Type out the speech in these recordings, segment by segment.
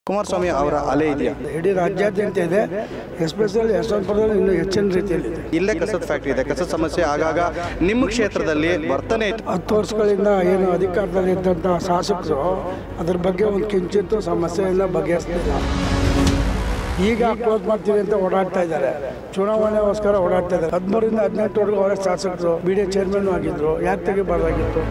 ಕುಮಾರಸ್ವಾಮಿ ಅವರ ಅಲೆ ಇದೆಯಾ ಇಡೀ ರಾಜ್ಯಾದ್ಯಂತ ಇದೆ ಎಸ್ಪೆಷಲಿ ಯಶವಂತಪುರದಲ್ಲಿ ಇನ್ನೂ ಹೆಚ್ಚಿನ ರೀತಿಯಲ್ಲಿದೆ ಇಲ್ಲೇ ಕಸದ ಫ್ಯಾಕ್ಟ್ರಿ ಇದೆ ಕಸದ ಸಮಸ್ಯೆ ಆಗಾಗ ನಿಮ್ಮ ಕ್ಷೇತ್ರದಲ್ಲಿ ವರ್ತನೆ ಇತ್ತು ಹತ್ತು ವರ್ಷಗಳಿಂದ ಏನು ಅಧಿಕಾರದಲ್ಲಿ ಇದ್ದಂಥ ಶಾಸಕರು ಅದ್ರ ಬಗ್ಗೆ ಒಂದು ಕಿಂಚಿತ್ತು ಸಮಸ್ಯೆಯನ್ನು ಬಗೆಹರಿಸಲಿಲ್ಲ ಈಗ ಕ್ಲೋಸ್ ಮಾಡ್ತೀವಿ ಅಂತ ಓಡಾಡ್ತಾ ಇದ್ದಾರೆ ಚುನಾವಣೆಗೋಸ್ಕರ ಓಡಾಡ್ತಾ ಇದ್ದಾರೆ ಹದಿಮೂರಿಂದ ಹದಿನೆಂಟುವರೆಗೂ ಅವರೇ ಶಾಸಕರು ಬಿ ಡಿ ಚೇರ್ಮನ್ ಆಗಿದ್ರು ಯಾಕೆ ತೆಗಿಬಾರ್ದಾಗಿತ್ತು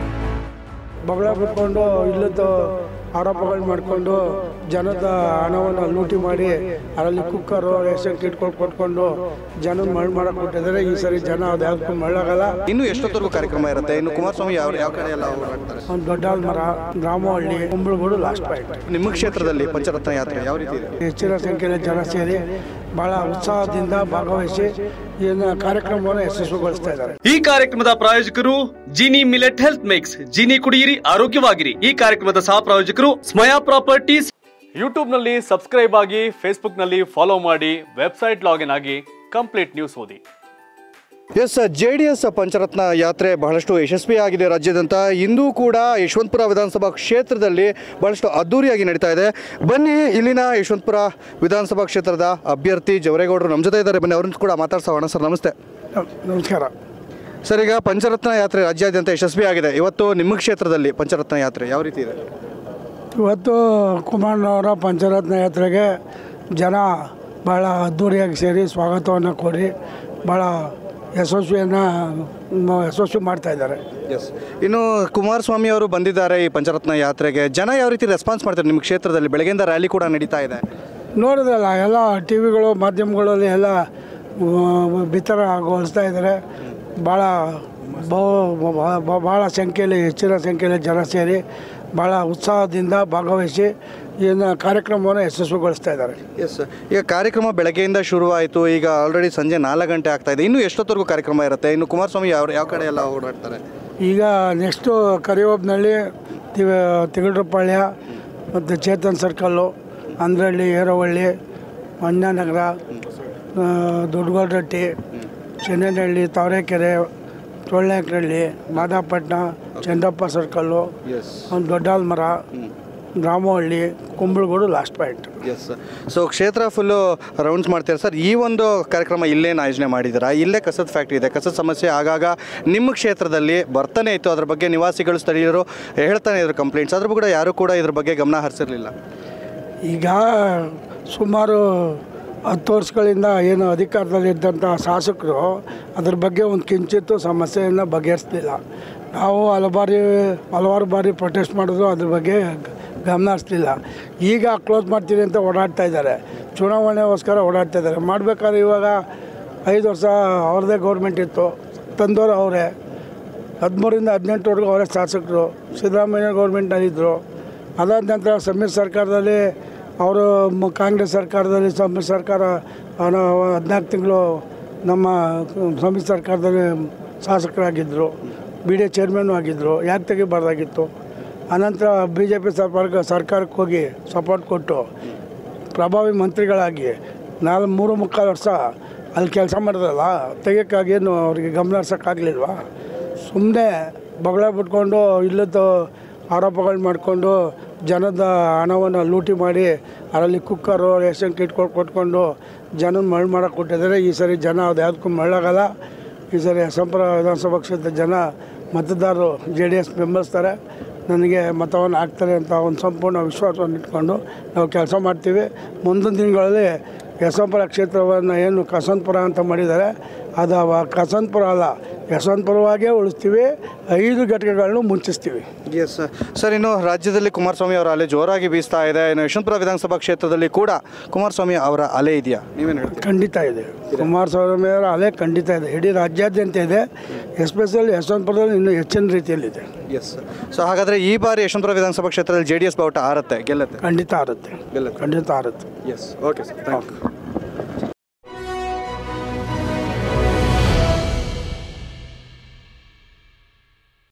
ಬಗಳ ಬಿಟ್ಕೊಂಡು ಇಲ್ಲದ ಆರೋಪಗಳು ಮಾಡಿಕೊಂಡು ಜನದ ಹಣವನ್ನು ಲೂಟಿ ಮಾಡಿ ಅದರಲ್ಲಿ ಕುಕ್ಕರು ರೇಷನ್ ಕಿಟ್ಗಳು ಕೊಟ್ಕೊಂಡು ಜನ ಮಳ್ ಮಾಡಕ್ಕೆ ಕೊಟ್ಟಿದ್ದಾರೆ ಈ ಸರಿ ಜನ ಅದು ಯಾವ್ದಕ್ಕೂ ಮಳ್ಳಾಗಲ್ಲ ಇನ್ನು ಎಷ್ಟೊತ್ತವರೆಗೂ ಕಾರ್ಯಕ್ರಮ ಇರುತ್ತೆ ಇನ್ನು ಕುಮಾರಸ್ವಾಮಿ ಯಾವ ಯಾವ ಕಡೆ ಎಲ್ಲ ಓಡಾಡ್ತಾರೆ ಒಂದು ದೊಡ್ಡ ಮರ ಗ್ರಾಮಹಳ್ಳಿ ಕುಂಬಳಗೂಡು ಲಾಸ್ಟ್ ಪಾಯಿಂಟ್ ನಿಮ್ಮ ಕ್ಷೇತ್ರದಲ್ಲಿ ಪಂಚರತ್ನ ಯಾತ್ರೆ ಯಾವ ರೀತಿ ಇದೆ ಹೆಚ್ಚಿನ ಸಂಖ್ಯೆಯಲ್ಲಿ ಜನ ಸೇರಿ ಬಹಳ ಉತ್ಸಾಹದಿಂದ ಭಾಗವಹಿಸಿ ಇದನ್ನ ಕಾರ್ಯಕ್ರಮವನ್ನು ಯಶಸ್ವಿಗೊಳಿಸ್ತಾ ಇದ್ದಾರೆ ಈ ಕಾರ್ಯಕ್ರಮದ ಪ್ರಾಯೋಜಕರು Jini millet health mix Jini ಕುಡಿಯಿರಿ ಆರೋಗ್ಯವಾಗಿರಿ ಈ ಕಾರ್ಯಕ್ರಮದ ಸಹ ಪ್ರಾಯೋಜಕರು ಸ್ಮಯಾ ಪ್ರಾಪರ್ಟೀಸ್ ಯೂಟ್ಯೂಬ್ ನಲ್ಲಿ ಸಬ್ಸ್ಕ್ರೈಬ್ ಆಗಿ ಫೇಸ್ಬುಕ್ ನಲ್ಲಿ ಫಾಲೋ ಮಾಡಿ ವೆಬ್ಸೈಟ್ ಲಾಗಿನ್ ಆಗಿ ಕಂಪ್ಲೀಟ್ ನ್ಯೂಸ್ ಓದಿ S J D S Pancharatna ಯಾತ್ರೆ ಬಹಳಷ್ಟು ಯಶಸ್ವಿಯಾಗಿದೆ ರಾಜ್ಯಾದ್ಯಂತ ಇಂದೂ ಕೂಡ ಯಶವಂತಪುರ ವಿಧಾನಸಭಾ ಕ್ಷೇತ್ರದಲ್ಲಿ ಬಹಳಷ್ಟು ಅದ್ದೂರಿಯಾಗಿ ನಡೀತಾ ಇದೆ ಬನ್ನಿ ಇಲ್ಲಿನ ಯಶವಂತಪುರ ವಿಧಾನಸಭಾ ಕ್ಷೇತ್ರದ ಅಭ್ಯರ್ಥಿ ಜವರೇಗೌಡರು ನಮ್ಮ ಜೊತೆ ಇದ್ದಾರೆ ಬನ್ನಿ ಅವ್ರನ್ನ ಕೂಡ ಮಾತಾಡ್ಸೋಣ ಸರ್ ನಮಸ್ತೆ ನಮಸ್ಕಾರ ಸರ್ ಈಗ ಪಂಚರತ್ನ ಯಾತ್ರೆ ರಾಜ್ಯಾದ್ಯಂತ ಯಶಸ್ವಿಯಾಗಿದೆ ಇವತ್ತು ನಿಮ್ಮ ಕ್ಷೇತ್ರದಲ್ಲಿ ಪಂಚರತ್ನ ಯಾತ್ರೆ ಯಾವ ರೀತಿ ಇದೆ ಇವತ್ತು ಕುಮಾರನವರ ಪಂಚರತ್ನ ಯಾತ್ರೆಗೆ ಜನ ಭಾಳ ಅದ್ಧೂರಿಯಾಗಿ ಸೇರಿ ಸ್ವಾಗತವನ್ನು ಕೋರಿ ಭಾಳ ಯಶಸ್ವಿಯನ್ನು ಮ- ಯಶಸ್ವಿ ಮಾಡ್ತಾ ಇದ್ದಾರೆ ಎಸ್ ಇನ್ನು ಕುಮಾರಸ್ವಾಮಿ ಅವರು ಬಂದಿದ್ದಾರೆ ಈ ಪಂಚರತ್ನ ಯಾತ್ರೆಗೆ ಜನ ಯಾವ ರೀತಿ ರೆಸ್ಪಾನ್ಸ್ ಮಾಡ್ತಾರೆ ನಿಮ್ಮ ಕ್ಷೇತ್ರದಲ್ಲಿ ಬೆಳಗ್ಗೆಯಿಂದ ರ್ಯಾಲಿ ಕೂಡ ನಡೀತಾ ಇದೆ ನೋಡಿದ್ರಲ್ಲ ಎಲ್ಲ ಟಿ ವಿಗಳು ಮಾಧ್ಯಮಗಳಲ್ಲಿ ಎಲ್ಲ ಆ, ಬಿತ್ತರಗೊಳಿಸ್ತಾ ಇದ್ದಾರೆ ಭಾಳ ಬಹು ಭಾಳ ಸಂಖ್ಯೆಯಲ್ಲಿ ಹೆಚ್ಚಿನ ಸಂಖ್ಯೆಯಲ್ಲಿ ಜನ ಸೇರಿ ಭಾಳ ಉತ್ಸಾಹದಿಂದ ಭಾಗವಹಿಸಿ ಇದನ್ನು ಕಾರ್ಯಕ್ರಮವನ್ನು ಯಶಸ್ವಿಗೊಳಿಸ್ತಾ ಇದ್ದಾರೆ ಎಸ್ ಈಗ ಕಾರ್ಯಕ್ರಮ ಬೆಳಗ್ಗೆಯಿಂದ ಶುರುವಾಯಿತು ಈಗ ಆಲ್ರೆಡಿ ಸಂಜೆ ನಾಲ್ಕು ಗಂಟೆ ಆಗ್ತಾ ಇದೆ ಇನ್ನು ಎಷ್ಟೊತ್ತವರೆಗೂ ಕಾರ್ಯಕ್ರಮ ಇರುತ್ತೆ ಇನ್ನು ಕುಮಾರಸ್ವಾಮಿ ಯಾವ ಯಾವ ಕಡೆ ಎಲ್ಲ ಓಡಾಡ್ತಾರೆ ಈಗ ನೆಕ್ಸ್ಟು ಕರಿಯೊಬ್ನಳ್ಳಿ ತಿವ ತಿಗಡ್ರಪಾಳ್ಯ ಮತ್ತು Chetan circle Andrahalli Eravalli Annanagara Doddagollarahatti Chennanahalli Tavarekere Tollekarahalli Madapattana Chandappa circle yes ಒಂದು Doddalamara Ramahalli Kumbalagodu last point yes so ಕ್ಷೇತ್ರ ಫುಲ್ಲು ರೌಂಡ್ಸ್ ಮಾಡ್ತೀರಾ ಸರ್ ಈ ಒಂದು ಕಾರ್ಯಕ್ರಮ ಇಲ್ಲೇನು ಆಯೋಜನೆ ಮಾಡಿದ್ದೀರಾ ಇಲ್ಲೇ ಕಸದ ಫ್ಯಾಕ್ಟ್ರಿ ಇದೆ ಕಸದ ಸಮಸ್ಯೆ ಆಗಾಗ ನಿಮ್ಮ ಕ್ಷೇತ್ರದಲ್ಲಿ ಬರ್ತಾನೆ ಇತ್ತು ಅದ್ರ ಬಗ್ಗೆ ನಿವಾಸಿಗಳು ಸ್ಥಳೀಯರು ಹೇಳ್ತಾನೆ ಇದ್ರು ಕಂಪ್ಲೇಂಟ್ಸ್ ಅದ್ರ ಕೂಡ ಯಾರು ಕೂಡ ಇದ್ರ ಬಗ್ಗೆ ಗಮನ ಹರಿಸಿರಲಿಲ್ಲ ಈಗ ಸುಮಾರು ಹತ್ತು ವರ್ಷಗಳಿಂದ ಏನು ಅಧಿಕಾರದಲ್ಲಿದ್ದಂಥ ಶಾಸಕರು ಅದ್ರ ಬಗ್ಗೆ ಒಂದು ಕಿಂಚಿತ್ತು ಸಮಸ್ಯೆಯನ್ನು ಬಗೆಹರಿಸಲಿಲ್ಲ ನಾವು ಹಲವಾರು ಹಲವಾರು ಬಾರಿ ಪ್ರೊಟೆಸ್ಟ್ ಮಾಡಿದ್ರು ಅದ್ರ ಬಗ್ಗೆ ಗಮನ ಹರಿಸ್ಲಿಲ್ಲ ಈಗ ಕ್ಲೋಸ್ ಮಾಡ್ತೀವಿ ಅಂತ ಓಡಾಡ್ತಾ ಇದ್ದಾರೆ ಚುನಾವಣೆಗೋಸ್ಕರ ಓಡಾಡ್ತಾ ಇದ್ದಾರೆ ಮಾಡಬೇಕಾದ್ರೆ ಇವಾಗ ಐದು ವರ್ಷ ಅವ್ರದ್ದೇ ಗೌರ್ಮೆಂಟ್ ಇತ್ತು ತಂದವರು ಅವರೇ ಹದಿಮೂರಿಂದ ಹದಿನೆಂಟುವರೆಗೂ ಅವರೇ ಶಾಸಕರು ಸಿದ್ದರಾಮಯ್ಯ ಗೌರ್ಮೆಂಟ್ನಲ್ಲಿದ್ದರು ಅದಾದ ನಂತರ ಸಮ್ಮಿಶ್ರ ಸರ್ಕಾರದಲ್ಲಿ ಅವರು ಮ- ಕಾಂಗ್ರೆಸ್ ಸರ್ಕಾರದಲ್ಲಿ ಸಮ್ಮಿಶ್ರ ಸರ್ಕಾರ ಹದಿನಾಲ್ಕು ತಿಂಗಳು ನಮ್ಮ ಸಮ್ಮಿಶ್ರ ಸರ್ಕಾರದಲ್ಲಿ ಶಾಸಕರಾಗಿದ್ದರು ಬಿ ಡಿ ಚೇರ್ಮನ್ನು ಆಗಿದ್ದರು ಯಾಕೆ ತೆಗಿಬಾರ್ದಾಗಿತ್ತು ಅನಂತರ ಬಿ ಜೆ ಪಿ ಸರ್ಕಾರ ಸರ್ಕಾರಕ್ಕೆ ಹೋಗಿ ಸಪೋರ್ಟ್ ಕೊಟ್ಟು ಪ್ರಭಾವಿ ಮಂತ್ರಿಗಳಾಗಿ ನಾಲ್ಕು ಮೂರು ಮುಕ್ಕಾಲು ವರ್ಷ ಅಲ್ಲಿ ಕೆಲಸ ಮಾಡಿದ್ರಲ್ಲ ತೆಗಿಯೋಕ್ಕಾಗೇನು ಅವ್ರಿಗೆ ಗಮನ ಹರ್ಸೋಕ್ಕಾಗಲಿಲ್ವಾ ಸುಮ್ಮನೆ ಬಗಳ ಬಿಟ್ಕೊಂಡು ಇಲ್ಲದ ಆರೋಪಗಳು ಮಾಡಿಕೊಂಡು ಜನದ ಹಣವನ್ನು ಲೂಟಿ ಮಾಡಿ ಅದರಲ್ಲಿ ಕುಕ್ಕರು ರೇಷನ್ ಕಿಟ್ಗಳು ಕೊಟ್ಕೊಂಡು ಜನ ಮಳ್ ಮಾಡಕ್ಕೆ ಕೊಟ್ಟಿದ್ದಾರೆ ಈ ಸರಿ ಜನ ಅದು ಯಾವುದಕ್ಕೂ ಮಳ್ಳಾಗಲ್ಲ ಈ ಸರಿ ಸಂಪ್ರ ವಿಧಾನಸಭಾ ಕ್ಷೇತ್ರದ ಜನ ಮತದಾರರು ಜೆ ಡಿ ಎಸ್ ಬೆಂಬಲಿಸ್ತಾರೆ ನನಗೆ ಮತವನ್ನು ಹಾಕ್ತಾರೆ ಅಂತ ಒಂದು ಸಂಪೂರ್ಣ ವಿಶ್ವಾಸವನ್ನು ಇಟ್ಕೊಂಡು ನಾವು ಕೆಲಸ ಮಾಡ್ತೀವಿ ಮುಂದಿನ ದಿನಗಳಲ್ಲಿ ಯಶವಂತಪುರ ಕ್ಷೇತ್ರವನ್ನು ಏನು ಕಸಂತಪುರ ಅಂತ ಮಾಡಿದ್ದಾರೆ ಅದು ಅವ ಕಸಂತಪುರ ಅಲ್ಲ ಯಶವಂತಪುರವಾಗೇ ಉಳಿಸ್ತೀವಿ ಐದು ಘಟಕಗಳನ್ನು ಮುಚ್ಚಿಸ್ತೀವಿ ಎಸ್ ಸರ್ ಇನ್ನು ರಾಜ್ಯದಲ್ಲಿ ಕುಮಾರಸ್ವಾಮಿ ಅವರ ಅಲೆ ಜೋರಾಗಿ ಬೀಸ್ತಾ ಇದೆ ಇನ್ನು ಯಶವಂತಪುರ ವಿಧಾನಸಭಾ ಕ್ಷೇತ್ರದಲ್ಲಿ ಕೂಡ ಕುಮಾರಸ್ವಾಮಿ ಅವರ ಅಲೆ ಇದೆಯಾ ನೀವೇನು ಹೇಳ್ತೀರಿ ಖಂಡಿತ ಇದೆ ಕುಮಾರಸ್ವಾಮಿ ಅವರ ಅಲೆ ಖಂಡಿತ ಇದೆ ಇಡೀ ರಾಜ್ಯಾದ್ಯಂತ ಇದೆ ಎಸ್ಪೆಷಲಿ ಯಶವಂತಪುರದಲ್ಲಿ ಇನ್ನೂ ಹೆಚ್ಚಿನ ರೀತಿಯಲ್ಲಿದೆ ಎಸ್ ಸೊ ಹಾಗಾದರೆ ಈ ಬಾರಿ ಯಶವಂತಪುರ ವಿಧಾನಸಭಾ ಕ್ಷೇತ್ರದಲ್ಲಿ ಜೆ ಡಿ ಎಸ್ ಬಾವುಟ ಆರುತ್ತೆ ಗೆಲ್ಲತ್ತೆ ಖಂಡಿತ ಆರುತ್ತೆ ಗೆಲ್ಲತ್ತೆ ಖಂಡಿತ ಆರುತ್ತೆ yes okay sir thank you